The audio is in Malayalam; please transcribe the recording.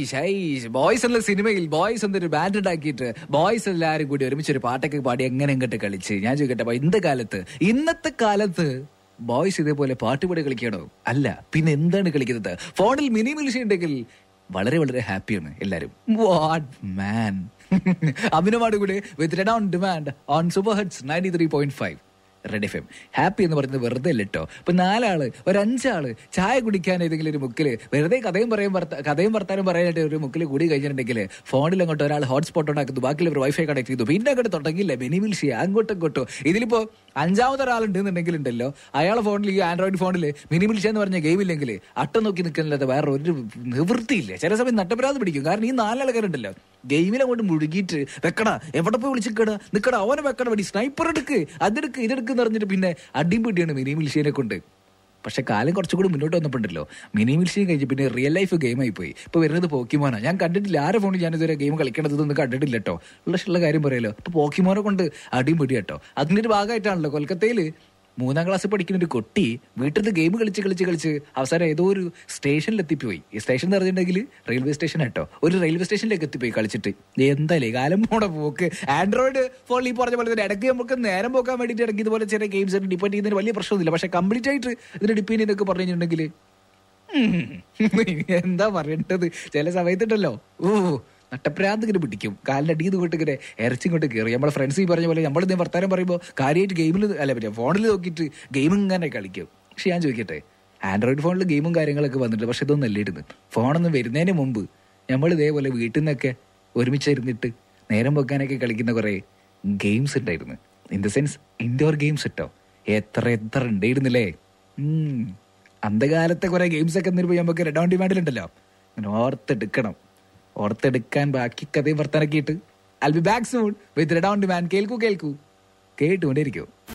ഹൈഷ് ഹൈഷ് ബോയ്സ് എന്ന സിനിമയിൽ ബോയ്സ് എന്നൊരു ബാൻഡ് ഉണ്ടാക്കിയിട്ട് ബോയ്സ് എല്ലാവരും കൂടി ഒരുമിച്ച് ഒരു പാട്ടൊക്കെ പാടി എങ്ങനെ എങ്ങോട്ട് കളിച്ച് ഞാൻ ചോദിക്കട്ടെ അപ്പൊ ഇന്നത്തെ കാലത്ത് ഇന്നത്തെ കാലത്ത് ബോയ്സ് ഇതേപോലെ പാട്ടുപാടി കളിക്കണോ അല്ല പിന്നെ എന്താണ് കളിക്കുന്നത് ഫോണിൽ മിനി മിൽഷ ഉണ്ടെങ്കിൽ വളരെ വളരെ ഹാപ്പിയാണ് എല്ലാരും വാട്ട് മാൻ അഭിനവാട് കൂടെ with red on demand on super heads ninety three point five red F M happy എന്ന് പറയുന്നത് വെറുതെ അല്ല കേട്ടോ ഇപ്പൊ നാലാള് ഒരു അഞ്ചാള് ചായ കുടിക്കാൻ ഏതെങ്കിലും ഒരു മുക്കില് വെറുതെ കഥയും പറയും വർത്ത- കഥയും വർത്താനം പറയാനായിട്ട് ഒരു മുക്കിൽ കൂടി കഴിഞ്ഞിട്ടുണ്ടെങ്കിൽ ഫോണിൽ അങ്ങോട്ട് ഒരാൾ ഹോട്ട്സ്പോട്ട് ഉണ്ടാക്കുന്നു ബാക്കിയുള്ളവർ വൈഫൈ കണക്ട് ചെയ്തു പിന്നെ അങ്ങോട്ട് തുടങ്ങിയില്ല മിനിമിൽഷി അങ്ങോട്ടും ഇങ്ങോട്ടോ ഇതിലിപ്പോ അഞ്ചാമത്തെ ഒരാളുണ്ടെന്നുണ്ടെങ്കിൽ ഉണ്ടല്ലോ അയാളെ ഫോണിൽ ഈ ആൻഡ്രോയിഡ് ഫോണിൽ മിനിമിൽഷ എന്ന് പറഞ്ഞ ഗെയിം ഇല്ലെങ്കിൽ അട്ടം നോക്കി നിൽക്കുന്നില്ലാതെ വേറെ ഒരു നിവൃത്തിയില്ല ചില സമയം നട്ടപരാത് പിടിക്കും കാരണം ഈ നാലാൾക്കാരുണ്ടല്ലോ ഗെയിമിൽ അങ്ങോട്ട് മുഴുകിയിട്ട് വെക്കടാ എവിടെ പോയി വിളിച്ചിക്കടാ നിക്കടാ അവനെ വെക്കട വേണ്ടി സ്നൈപ്പർ എടുക്ക് അതെടുക്ക് ഇതെടുക്ക് എന്ന് പറഞ്ഞിട്ട് പിന്നെ അടിയും പിടിയാണ് മിനി മിൽഷിയെ കൊണ്ട് പക്ഷെ കാലം കുറച്ചുകൂടി മുന്നോട്ട് വന്നപ്പോണ്ടല്ലോ മിനി മിൽഷിയും കഴിഞ്ഞ് പിന്നെ റിയൽ ലൈഫ് ഗെയിം ആയി പോയി ഇപ്പൊ വരുന്നത് പോക്കിമോനാ ഞാൻ കണ്ടിട്ടില്ല ആരെ ഫോണിൽ ഞാൻ ഇതുവരെ ഗെയിം കളിക്കണതൊന്നും കണ്ടിട്ടില്ല കേട്ടോ ഉള്ള ഉള്ള കാര്യം പറയാലോ ഇപ്പൊ പോക്കിമോനെ കൊണ്ട് അടിയും പിടി കേട്ടോ അതിന്റെ ഒരു ഭാഗമായിട്ടാണല്ലോ കൊൽക്കത്തയിൽ മൂന്നാം ക്ലാസ്സിൽ പഠിക്കുന്ന ഒരു കുട്ടി വീട്ടിൽ നിന്ന് ഗെയിം കളിച്ച് കളിച്ച് കളിച്ച് അവസാനം ഏതോ ഒരു സ്റ്റേഷനിൽ എത്തിപ്പോയി ഈ സ്റ്റേഷൻ എന്ന് പറഞ്ഞിട്ടുണ്ടെങ്കിൽ റെയിൽവേ സ്റ്റേഷൻ കേട്ടോ ഒരു റെയിൽവേ സ്റ്റേഷനിലേക്ക് എത്തിപ്പോയി കളിച്ചിട്ട് എന്തായാലേ കാലം പോണ പോക്ക് ആൻഡ്രോയിഡ് ഫോണിൽ ഈ പറഞ്ഞ പോലെ തന്നെ ഇടയ്ക്ക് നമുക്ക് നേരം പോക്കാൻ വേണ്ടിയിട്ട് ഇടയ്ക്ക് ഇതുപോലെ ചെറിയ ഗെയിംസ് ഡിപ്പെൻഡ് ചെയ്യുന്നതിന് വലിയ പ്രശ്നമൊന്നുമില്ല പക്ഷെ കംപ്ലീറ്റ് ആയിട്ട് ഇതിന് ഡിപ്പെൻഡ് ചെയ്യുന്നതൊക്കെ പറഞ്ഞു കഴിഞ്ഞിട്ടുണ്ടെങ്കിൽ എന്താ പറയേണ്ടത് ചില സമയത്തുണ്ടല്ലോ ഓ നട്ടപ്രാന്ത് ഇങ്ങനെ പിടിക്കും കാലിന്റെ അടിയിൽ കൊണ്ട് ഇങ്ങനെ ഇറച്ചി കൊണ്ട് കയറി നമ്മളെ ഫ്രണ്ട്സ് ഈ പറഞ്ഞ പോലെ നമ്മൾ ഇതേ വർത്താനം പറയുമ്പോൾ കാര്യമായിട്ട് ഗെയിമിൽ അല്ല പറ്റിയ ഫോണിൽ നോക്കിയിട്ട് ഗെയിം ഇങ്ങനെ കളിക്കും പക്ഷെ ഞാൻ ചോദിക്കട്ടെ ആൻഡ്രോയിഡ് ഫോണിൽ ഗെയിമും കാര്യങ്ങളൊക്കെ വന്നിട്ട് പക്ഷെ ഇതൊന്നും അല്ലായിരുന്നു ഫോണൊന്നും വരുന്നതിന് മുമ്പ് നമ്മൾ ഇതേപോലെ വീട്ടിൽ നിന്നൊക്കെ ഒരുമിച്ചിരുന്നിട്ട് നേരം വെക്കാനൊക്കെ കളിക്കുന്ന കുറെ ഗെയിംസ് ഉണ്ടായിരുന്നു in the sense indoor games ഇട്ടോ എത്ര എത്ര ഉണ്ടായിരുന്നില്ലേ ഉം. അന്ധകാലത്തെ കുറെ ഗെയിംസ് ഒക്കെ എന്നിട്ട് പോയി നമുക്ക് റെഡ് ഓൺ ഡിമാൻഡിലുണ്ടല്ലോ അങ്ങനെ ഓർത്തെടുക്കണം ഓർത്തെടുക്കാൻ ബാക്കി കഥയും വർത്തനൊക്കെ ഇട്ട് I be back soon with red on demand കേൾക്കൂ കേൾക്കൂ കേട്ടുകൊണ്ടിരിക്കൂ